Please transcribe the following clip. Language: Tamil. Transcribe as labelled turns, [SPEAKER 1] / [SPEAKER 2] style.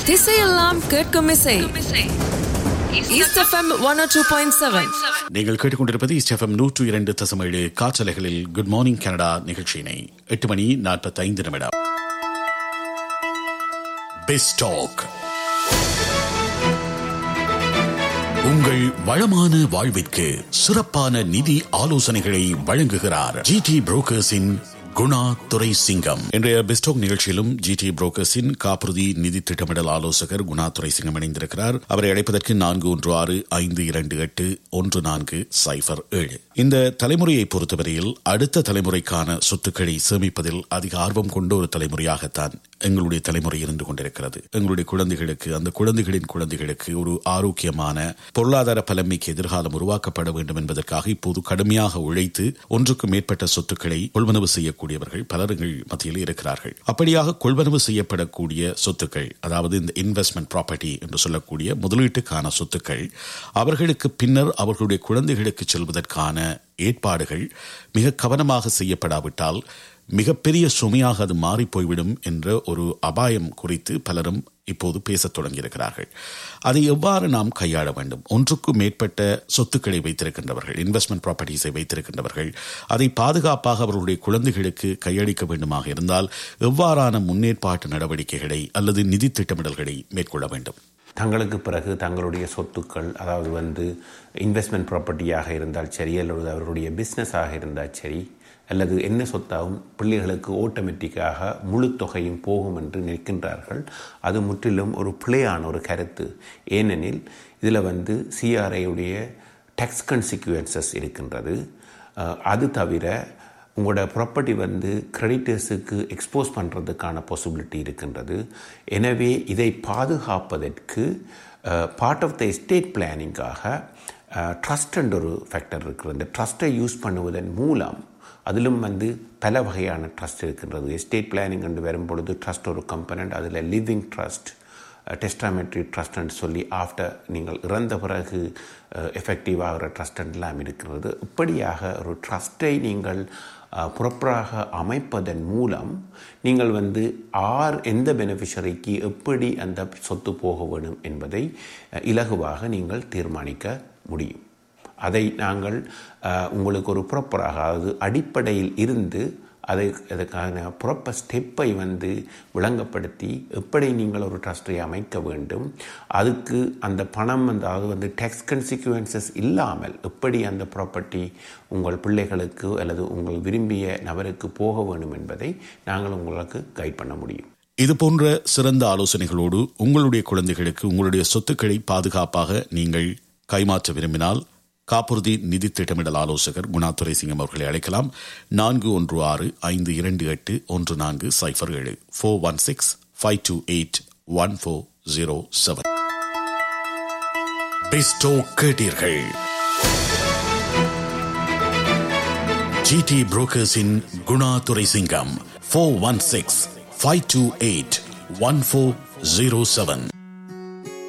[SPEAKER 1] திசையெல்லாம் கேட்கும் இசை East FM one two point seven
[SPEAKER 2] நீங்கள் கேட்டுக்கொண்டிருப்பது இஸ்எஃப்எம் நூற்று இரண்டு தசமேழு காற்றலைகளில் குட் மார்னிங் கனடா நிகழ்ச்சியினை எட்டு மணி நாற்பத்தி ஐந்து நிமிடம் பெஸ்டாக் உங்கள் வளமான வாழ்விற்கு சிறப்பான நிதி ஆலோசனைகளை வழங்குகிறார் ஜிடி புரோக்கர்ஸின் குணா துரை சிங்கம் இன்றைய பெஸ்டாக் நிகழ்ச்சியிலும் ஜிடி புரோக்கர்ஸின் காப்புறுதி நிதி திட்டமிடல் ஆலோசகர் குணா துரை சிங்கம் இணைந்திருக்கிறார் அவரை அழைப்பதற்கு நான்கு ஒன்று ஆறு ஐந்து இரண்டு எட்டு ஒன்று நான்கு சைபர் ஏழு இந்த தலைமுறையை பொறுத்தவரையில் அடுத்த தலைமுறைக்கான சொத்துக்களை சேமிப்பதில் அதிக ஆர்வம் கொண்ட ஒரு தலைமுறையாகத்தான் எங்களுடைய தலைமுறை இருந்து கொண்டிருக்கிறது எங்களுடைய குழந்தைகளுக்கு அந்த குழந்தைகளின் குழந்தைகளுக்கு ஒரு ஆரோக்கியமான பொருளாதார பலமைக்கு எதிர்காலம் உருவாக்கப்பட வேண்டும் என்பதற்காக இப்போது கடுமையாக உழைத்து ஒன்றுக்கு மேற்பட்ட சொத்துக்களை கொள்வனவு செய்யக்கூடியவர்கள் பலர் எங்கள் மத்தியில் இருக்கிறார்கள் அப்படியாக கொள்வனவு செய்யப்படக்கூடிய சொத்துக்கள் அதாவது இந்த இன்வெஸ்ட்மெண்ட் ப்ராப்பர்ட்டி என்று சொல்லக்கூடிய முதலீட்டுக்கான சொத்துக்கள் அவர்களுக்கு பின்னர் அவர்களுடைய குழந்தைகளுக்கு செல்வதற்கான ஏற்பாடுகள் மிக கவனமாக செய்யப்படாவிட்டால் மிகப்பெரிய சுமையாக அது மாறி போய்விடும் என்ற ஒரு அபாயம் குறித்து பலரும் இப்போது பேசத் தொடங்கியிருக்கிறார்கள் அதை எவ்வாறு நாம் கையாள வேண்டும் ஒன்றுக்கும் மேற்பட்ட சொத்துக்களை வைத்திருக்கின்றவர்கள் இன்வெஸ்ட்மெண்ட் ப்ராப்பர்ட்டிஸை வைத்திருக்கின்றவர்கள் அதை பாதுகாப்பாக அவர்களுடைய குழந்தைகளுக்கு கையளிக்க வேண்டுமாக இருந்தால் எவ்வாறான முன்னேற்பாட்டு நடவடிக்கைகளை அல்லது நிதி திட்டமிடல்களை மேற்கொள்ள வேண்டும்
[SPEAKER 3] தங்களுக்கு பிறகு தங்களுடைய சொத்துக்கள் அதாவது வந்து இன்வெஸ்ட்மெண்ட் ப்ராப்பர்ட்டியாக இருந்தால் சரி அல்லது அவருடைய பிஸ்னஸாக இருந்தால் சரி அல்லது என்ன சொத்தாகவும் பிள்ளைகளுக்கு ஆட்டோமேட்டிக்காக முழு தொகையும் போகும் என்று நிற்கின்றார்கள் அது முற்றிலும் ஒரு பிழையான ஒரு கருத்து ஏனெனில் இதில் வந்து சிஆர்ஐயுடைய டேக்ஸ் கன்சிக்வன்சஸ் இருக்கின்றது அது தவிர உங்களோட ப்ராப்பர்ட்டி வந்து கிரெடிட்டர்ஸுக்கு எக்ஸ்போஸ் பண்ணுறதுக்கான பாசிபிலிட்டி இருக்கின்றது எனவே இதை பாதுகாப்பதற்கு பார்ட் ஆஃப் த எஸ்டேட் பிளானிங்காக ட்ரஸ்ட் என்ற ஒரு ஃபேக்டர் இருக்கிறது இந்த ட்ரஸ்ட்டை யூஸ் பண்ணுவதன் மூலம் அதிலும் வந்து பல வகையான ட்ரஸ்ட் இருக்கின்றது எஸ்டேட் பிளானிங் என்று வரும்பொழுது ட்ரஸ்ட் ஒரு கம்பனண்ட் அதில் லிவிங் ட்ரஸ்ட் டெஸ்டாமெட்ரி ட்ரஸ்ட்னு சொல்லி ஆஃப்டர் நீங்கள் இறந்த பிறகு எஃபெக்டிவ் ஆகிற ட்ரஸ்ட்லாம் இருக்கிறது இப்படியாக ஒரு ட்ரஸ்ட்டை நீங்கள் ப்ராப்பராக அமைப்பதன் மூலம் நீங்கள் வந்து ஆர் எந்த பெனிஃபிஷரிக்கு எப்படி அந்த சொத்து போக வேணும் என்பதை இலகுவாக நீங்கள் தீர்மானிக்க முடியும் அதை நாங்கள் உங்களுக்கு ஒரு ப்ராப்பராக அதாவது அடிப்படையில் இருந்து அதை அதுக்கான ப்ராப்பர் ஸ்டெப்பை வந்து விளங்கப்படுத்தி எப்படி நீங்கள் ஒரு ட்ரஸ்ட்டை அமைக்க வேண்டும் அதுக்கு அந்த பணம் வந்து அதாவது வந்து டேக்ஸ் கன்சிக்வன்சஸ் இல்லாமல் எப்படி அந்த ப்ராப்பர்ட்டி உங்கள் பிள்ளைகளுக்கு அல்லது உங்கள் விரும்பிய நபருக்கு போக வேண்டும் என்பதை நாங்கள் உங்களுக்கு கைட் பண்ண முடியும்
[SPEAKER 2] இது போன்ற சிறந்த ஆலோசனைகளோடு உங்களுடைய குழந்தைகளுக்கு உங்களுடைய சொத்துக்களை பாதுகாப்பாக நீங்கள் கைமாற்ற விரும்பினால் காப்புறுதி நிதி திட்டமிடல் ஆலோசகர் குணாதுரை சிங்கம் அவர்களை அழைக்கலாம் நான்கு ஒன்று ஆறு ஐந்து இரண்டு எட்டு ஒன்று நான்கு சைஃபர் ஏழு four one six five two eight one four zero seven பெஸ்டோ கேட்டீர்கள் ஜிடி புரோக்கர்ஸின் Gunadurai Singam four one six five two eight one four zero seven